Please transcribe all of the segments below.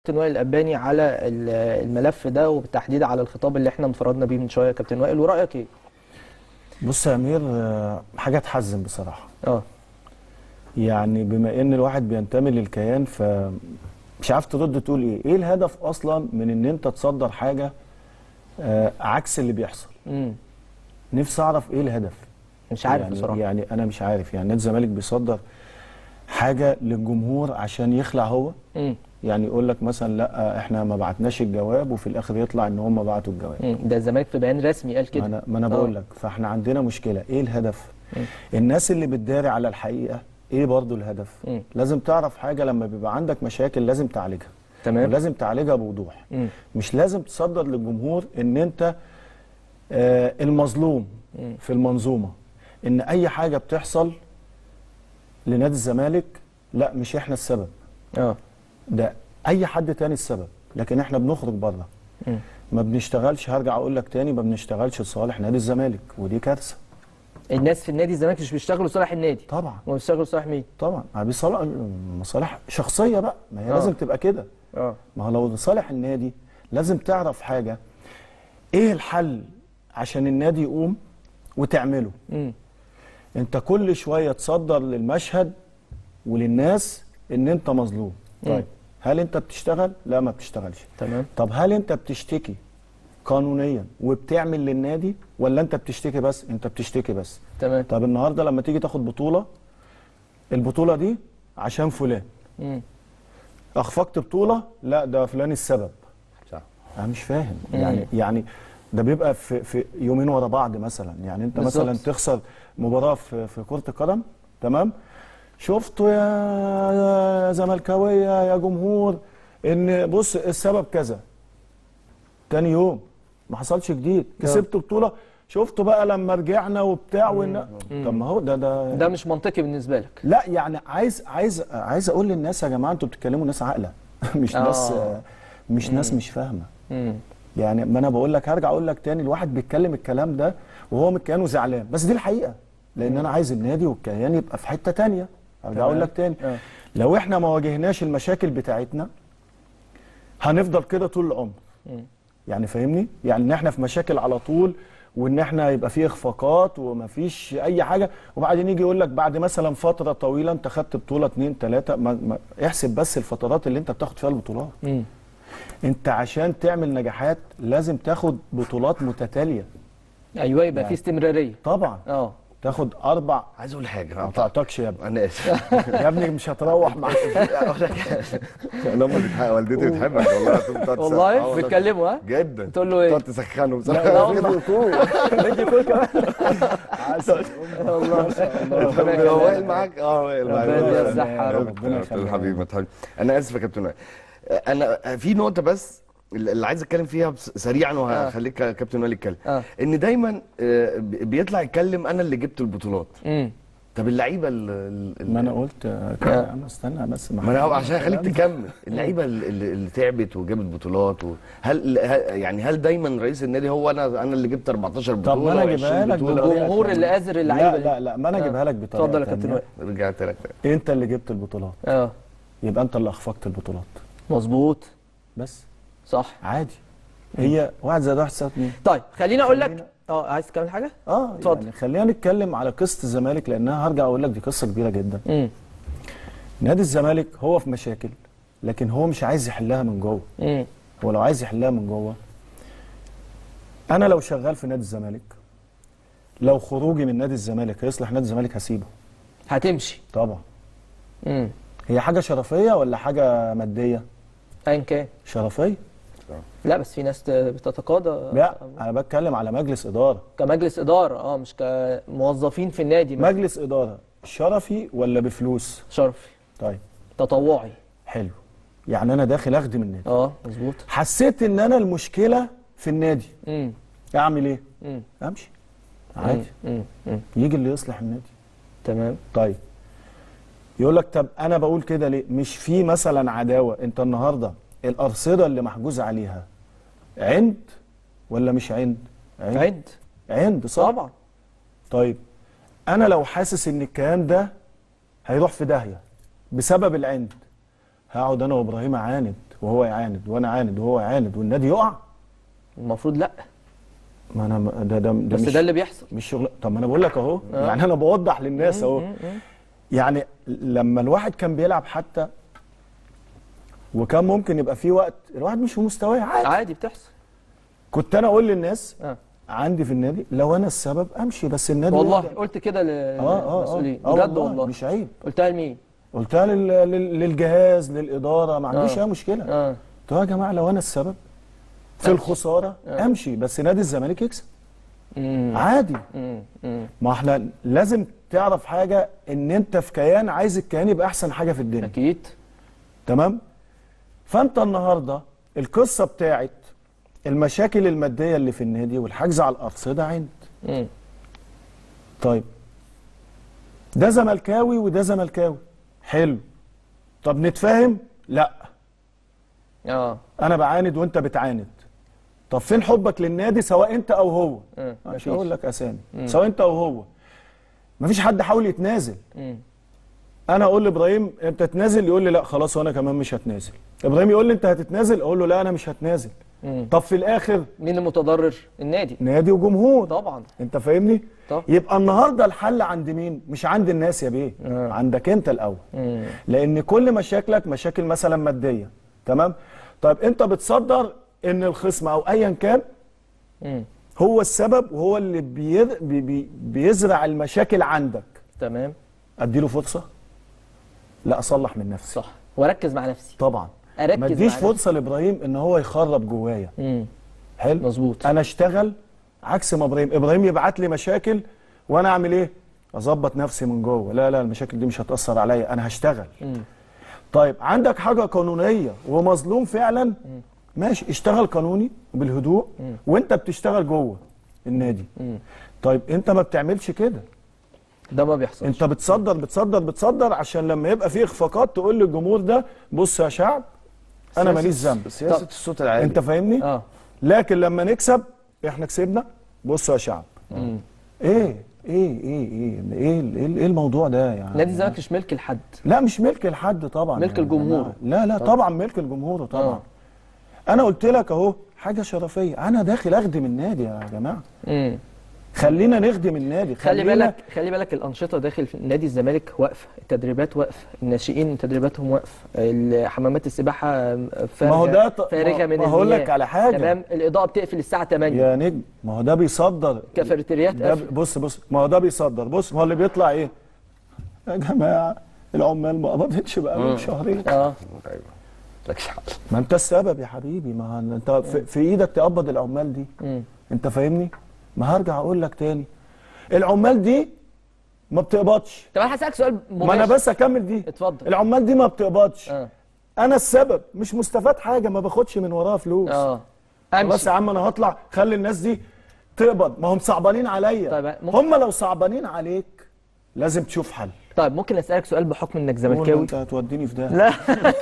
كابتن وائل الأباني على ال- الملف ده وبالتحديد على الخطاب اللي احنا انفردنا بيه من شويه يا كابتن وائل ورأيك ايه؟ بص يا امير آه، حاجه تحزن بصراحه اه يعني بما ان الواحد بينتمي للكيان ف مش عارف ترد تقول ايه ايه الهدف اصلا من ان انت تصدر حاجه آه عكس اللي بيحصل امم نفسي اعرف ايه الهدف مش عارف يعني بصراحه يعني انا مش عارف يعني نادي الزمالك بيصدر حاجه للجمهور عشان يخلع هو امم يعني يقول لك مثلا لا احنا ما بعتناش الجواب وفي الاخر يطلع ان هم بعتوا الجواب مم. ده الزمالك في بيان رسمي قال ما كده انا ما انا آه. بقول لك فاحنا عندنا مشكله ايه الهدف مم. الناس اللي بتداري على الحقيقه ايه برضو الهدف مم. لازم تعرف حاجه لما بيبقى عندك مشاكل لازم تعالجها تمام ولازم تعالجها بوضوح مم. مش لازم تصدر للجمهور ان انت آه المظلوم مم. في المنظومه ان اي حاجه بتحصل لنادي الزمالك لا مش احنا السبب اه ده اي حد تاني السبب لكن احنا بنخرج بره مم. ما بنشتغلش هرجع اقول لك تاني ما بنشتغلش لصالح نادي الزمالك ودي كارثه الناس في النادي الزمالك مش بيشتغلوا لصالح النادي طبعا هم بيشتغلوا لصالح مين؟ طبعا ما بيصالح مصالح شخصيه بقى ما هي آه. لازم تبقى كده اه ما هو لو لصالح النادي لازم تعرف حاجه ايه الحل عشان النادي يقوم وتعمله امم انت كل شويه تصدر للمشهد وللناس ان انت مظلوم مم. طيب هل انت بتشتغل لا ما بتشتغلش تمام طب هل انت بتشتكي قانونيا وبتعمل للنادي ولا انت بتشتكي بس انت بتشتكي بس تمام طب النهارده لما تيجي تاخد بطوله البطوله دي عشان فلان امم اخفقت بطوله لا ده فلان السبب صح انا مش فاهم مم. يعني يعني ده بيبقى في في يومين ورا بعض مثلا يعني انت بالظبط. مثلا تخسر مباراه في في كره القدم تمام شفتوا يا يا زملكاويه يا جمهور ان بص السبب كذا تاني يوم ما حصلش جديد كسبت بطوله شفتوا بقى لما رجعنا وبتاع وإن... طب ما هو ده ده ده مش منطقي بالنسبه لك لا يعني عايز عايز عايز اقول للناس يا جماعه انتوا بتتكلموا ناس عاقله مش آه. ناس مش ناس مش فاهمه امم يعني ما انا بقول لك هرجع اقول لك تاني الواحد بيتكلم الكلام ده وهو من كيانه زعلان بس دي الحقيقه لان انا عايز النادي والكيان يبقى في حته تانية ارجع اقول لك تاني آه. لو احنا ما واجهناش المشاكل بتاعتنا هنفضل كده طول العمر مم. يعني فاهمني يعني ان احنا في مشاكل على طول وان احنا يبقى فيه اخفاقات ومفيش اي حاجه وبعدين يجي يقول لك بعد مثلا فتره طويله انت خدت بطوله اتنين تلاته ما ما احسب بس الفترات اللي انت بتاخد فيها البطولات امم انت عشان تعمل نجاحات لازم تاخد بطولات متتاليه ايوه يبقى في يعني. استمراريه طبعا اه تاخد اربع عايز اقول حاجه ما قطعتكش يا ابني انا اسف يا ابني مش هتروح مع انا امي بتحب والدتي بتحبك والله بتقعد تسخن. آه والله بتكلموا ها جدا تقول له ايه؟ تقعد تسخنه لا بصراحه والله بدي كل كمان والله طب هو واقل معاك اه واقل معاك ربنا والله. يصحها يا رب. ربنا يا يخليك. حبيبي ما تحبش انا اسف يا كابتن وائل. انا في نقطه بس اللي عايز اتكلم فيها بس- سريعا وهخليك يا كابتن وائل يتكلم آه. ان دايما آه، بيطلع يتكلم انا اللي جبت البطولات امم طب اللعيبه ال- ال- ما انا قلت آه، كده انا استنى بس ما انا هو عشان اخليك تكمل اللعيبه اللي, اللي اللي تعبت وجابت بطولات و... هل هل- يعني هل دايما رئيس النادي هو انا انا اللي جبت 14 بطوله طب ما انا و20 اجيبها لك بطولة؟ بطريقة الجمهور تانية. اللي قادر اللعيبة لا دي. لا لا ما انا آه. اجيبها لك بطريقه اتفضل يا كابتن تانية. وائل رجعت لك تاني. انت اللي جبت البطولات اه يبقى انت اللي اخفقت البطولات مظبوط بس صح عادي هي واحد زائد واحد يساوي اتنين طيب خليني اقول لك خلينا- اه عايز تكمل حاجه؟ اه اتفضل. يعني خلينا نتكلم على قصه الزمالك لانها هرجع اقول لك دي قصه كبيره جدا امم نادي الزمالك هو في مشاكل لكن هو مش عايز يحلها من جوه امم هو لو عايز يحلها من جوه انا لو شغال في نادي الزمالك لو خروجي من نادي الزمالك هيصلح نادي الزمالك هسيبه هتمشي طبعا امم هي حاجه شرفيه ولا حاجه ماديه ايا كان شرفيه لا بس في ناس بتتقاضى لا انا بتكلم على مجلس اداره كمجلس اداره اه مش كموظفين في النادي مثلا. مجلس اداره شرفي ولا بفلوس شرفي طيب تطوعي حلو يعني انا داخل اخدم النادي اه مظبوط حسيت ان انا المشكله في النادي امم اعمل ايه امم امشي عادي امم امم يجي اللي يصلح النادي تمام طيب يقول لك طب انا بقول كده ليه مش في مثلا عداوه انت النهارده الارصده اللي محجوز عليها عند ولا مش عند عند عد عند صح طبعا طيب انا لو حاسس ان الكيان ده هيروح في داهيه بسبب العند هقعد انا وابراهيم اعاند وهو يعاند وانا عاند وهو يعاند والنادي يقع المفروض لا ما انا ده ده, ده بس مش ده اللي بيحصل مش شغل طب ما انا بقول لك اهو يعني انا بوضح للناس اهو يعني لما الواحد كان بيلعب حتى وكان ممكن يبقى في وقت الواحد مش في مستواه عادي عادي بتحصل كنت انا اقول للناس اه عندي في النادي لو انا السبب امشي بس النادي والله يقدر. قلت كده اه اه للمسؤولين اه بجد والله مش عيب قلتها لمين؟ قلتها لل... لل... للجهاز للاداره ما عنديش آه. اي مشكله اه قلت يا جماعه لو انا السبب في أمشي. الخساره آه. امشي بس نادي الزمالك يكسب امم عادي امم امم ما احنا لازم تعرف حاجه ان انت في كيان عايز الكيان يبقى احسن حاجه في الدنيا اكيد تمام فانت النهارده القصه بتاعت المشاكل الماديه اللي في النادي والحجز على الارصده عند امم طيب ده زملكاوي وده زملكاوي حلو طب نتفاهم لا اه انا بعاند وانت بتعاند طب فين حبك للنادي سواء انت او هو آه، مش مفيش. هقول لك اسامي سواء انت او هو مفيش حد حاول يتنازل امم انا اقول لابراهيم انت تنازل يقول لي لا خلاص وانا كمان مش هتنازل ابراهيم يقول لي انت هتتنازل اقول له لا انا مش هتنازل امم طب في الاخر مين المتضرر؟ النادي نادي وجمهور طبعا انت فاهمني طب. يبقى النهارده الحل عند مين مش عند الناس يا بيه آه. عندك انت الاول امم لان كل مشاكلك مشاكل مثلا ماديه تمام طيب انت بتصدر ان الخصم او ايا كان امم هو السبب وهو اللي بير... بي... بي... بيزرع المشاكل عندك تمام اديله فرصه لا اصلح من نفسي صح واركز مع نفسي طبعا اركز ما اديش مع نفسي. فرصه لابراهيم ان هو يخرب جوايا امم حلو مظبوط انا اشتغل عكس ما ابراهيم ابراهيم يبعت لي مشاكل وانا اعمل ايه اظبط نفسي من جوه لا لا المشاكل دي مش هتاثر عليا انا هشتغل امم طيب عندك حاجه قانونيه ومظلوم فعلا ماشي اشتغل قانوني بالهدوء وانت بتشتغل جوه النادي مم. طيب انت ما بتعملش كده ده ما بيحصلش انت بتصدر بتصدر بتصدر عشان لما يبقى في اخفاقات تقول للجمهور ده بص يا شعب انا سياسة- ماليش ذنب سياسه طب. الصوت العالي انت فاهمني اه لكن لما نكسب احنا كسبنا بصوا يا شعب امم ايه ايه ايه ايه ايه ايه, إيه الموضوع ده يعني نادي الزمالك مش ملك لحد لا مش ملك لحد طبعا ملك يا الجمهور. جماعة. لا لا طبعا ملك الجمهور طبعا آه. انا قلت لك اهو حاجه شرفيه انا داخل اخدم النادي يا جماعه امم خلينا نخدم النادي خلي خلينا بالك خلي بالك الانشطه داخل في نادي الزمالك واقفه التدريبات واقفه الناشئين تدريباتهم واقفه ال- حمامات السباحه فارغه ما هو ده ط- فارغه ما- من ما هقول لك المياه. على حاجة. تمام الاضاءه بتقفل الساعه 8 يا نجم ما هو ده بيصدر كافيتريات ده قافله ب- بص بص ما هو ده بيصدر بص ما هو اللي بيطلع ايه يا جماعه العمال ما قبضتش بقالهم شهرين اه ايوه لكش حق ما انت السبب يا حبيبي ما هو انت في, في ايدك تقبض العمال دي مم. انت فاهمني ما هرجع اقول لك تاني العمال دي ما بتقبضش طب انا هسالك سؤال مباشر ما انا بس اكمل دي اتفضل العمال دي ما بتقبضش اه انا السبب مش مستفاد حاجه ما باخدش من وراها فلوس اه خلاص امشي يا عم انا هطلع خلي الناس دي تقبض ما هم صعبانين عليا طيب، ممكن- هم لو صعبانين عليك لازم تشوف حل طيب ممكن اسالك سؤال بحكم انك قول زملكاوي انت هتوديني في ده لا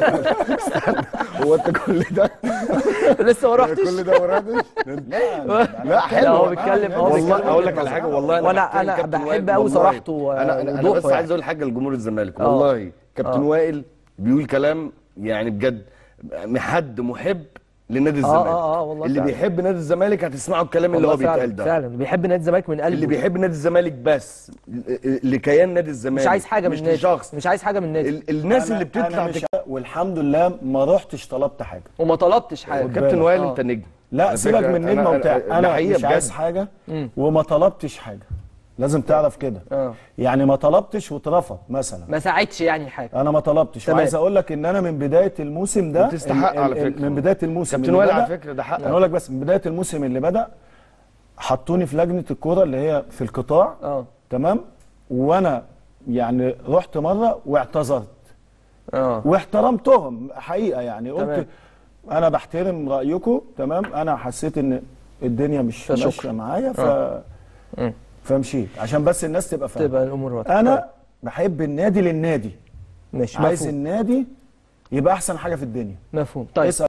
هو انت كل ده لسه ما رحتش كل ده ورادش لا حلو لا، هو بيتكلم هو والله بيتكلم اقول لك على حاجه والله وأنا- بحترم أنا كابتن بحب وائل أوي والله. صراحته و- انا انا, أنا ووضوحه بس عايز يعني. اقول حاجه لجمهور الزمالك آه. والله كابتن آه. وائل بيقول كلام يعني بجد حد محب لنادي اه الزمالك اه اه والله اللي فعلا. بيحب نادي الزمالك هتسمعوا الكلام اللي هو والله فعلا بيتقال ده فعلا بيحب نادي الزمالك من قلبه اللي بيحب نادي الزمالك بس ل- لكيان نادي الزمالك مش عايز حاجه من مش النادي لشخص مش عايز حاجه من النادي ال- الناس أنا- اللي بتطلع أنا مش تك... والحمد لله ما رحتش طلبت حاجه وما طلبتش حاجه بالك. كابتن وائل آه. انت نجم لا على سيبك فكرة من النجمه أنا- وبتاع ده انا حقيقة مش عايز بجد. حاجه مم. وما طلبتش حاجه لازم تعرف كده اه يعني ما طلبتش واترفض مثلا ما ساعدش يعني حاجه انا ما طلبتش تمام. وعايز اقول لك ان انا من بدايه الموسم ده وتستحق ال- على ال- ال- فكرة. من بدايه الموسم كابتن اللي وائل بدأ- على فكره ده حقك انا اقول لك بس من بدايه الموسم اللي بدا حطوني في لجنه الكوره اللي هي في القطاع اه تمام وانا يعني رحت مره واعتذرت اه واحترمتهم حقيقه يعني قلت تمام. انا بحترم رايكم تمام انا حسيت ان الدنيا مش فشكرا. ماشيه معايا ف مم. فمشيت عشان بس الناس تبقى فاهمه تبقى الامور واضحه انا بحب النادي للنادي ماشي عايز مفهوم النادي يبقى احسن حاجه في الدنيا مفهوم طيب اسال